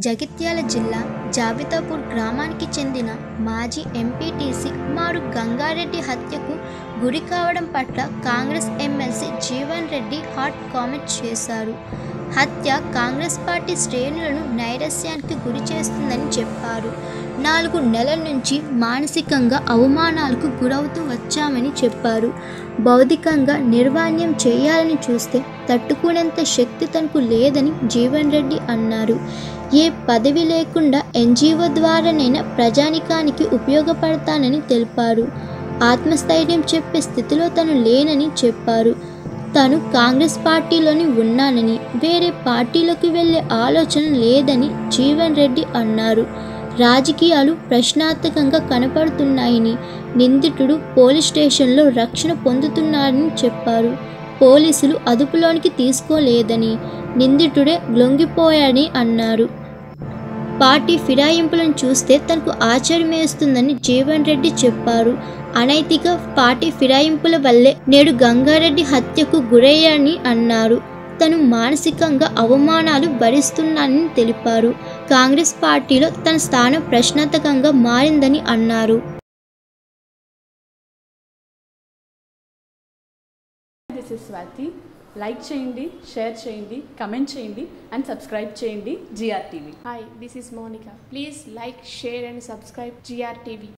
జగిత్యాల జిల్లా జాబితాపూర్ గ్రామానికి చెందిన మాజీ ఎంపీటీసీ మారు గంగారెడ్డి హత్యకు గురి కావడం పట్ల Congress MLC Jeevan Reddy hot comment చేశారు హత్య కాంగ్రెస్ పార్టీ శ్రేణులను నైరస్యానికి గురి చేస్తుందని చెప్పారు నాలుగు నెలల నుంచి మానసికంగా అవమానాలకు గురవుతూ వచ్చామని చెప్పారు భౌతికంగా నిర్వాణ్యం చేయాలని చూస్తే తట్టుకునేంత శక్తి తనకు లేదని జీవన్ రెడ్డి అన్నారు ఏ పదవి లేకుండా ఎన్జిఓ ద్వారానైనా ప్రజానికానికి ఉపయోగపడతానని తెలిపారు ఆత్మస్థైర్యం చెప్పే స్థితిలో తను లేనని చెప్పారు తాను కాంగ్రెస్ పార్టీలోని ఉన్నానని వేరే పార్టీలోకి వెళ్ళే ఆలోచన లేదని జీవన్ రెడ్డి అన్నారు రాజకీయాలు ప్రశ్నార్థకంగా కనపడుతున్నాయని నిందితుడు పోలీస్ స్టేషన్లో రక్షణ పొందుతున్నారని చెప్పారు పోలీసులు అదుపులోనికి తీసుకోలేదని నిందితుడే లొంగిపోయాడని అన్నారు పార్టీ ఫిరాయింపులను చూస్తే తనకు ఆశ్చర్యమేస్తుందని జీవన్ రెడ్డి చెప్పారు అనైతిక పార్టీ ఫిరాయింపుల వల్లే నేడు గంగారెడ్డి హత్యకు గురయ్యారని అన్నారు తను మానసికంగా అవమానాలు భరిస్తున్నానని తెలిపారు కాంగ్రెస్ పార్టీలో తన స్థానం ప్రశ్నార్థకంగా మారిందని అన్నారు దిస్ ఇస్ స్వాతి లైక్ చేయండి షేర్ చేయండి కమెంట్ చేయండి అండ్ సబ్స్క్రైబ్ చేయండి GR TV Hi, this is Monica. Please like, share, and subscribe GRTV.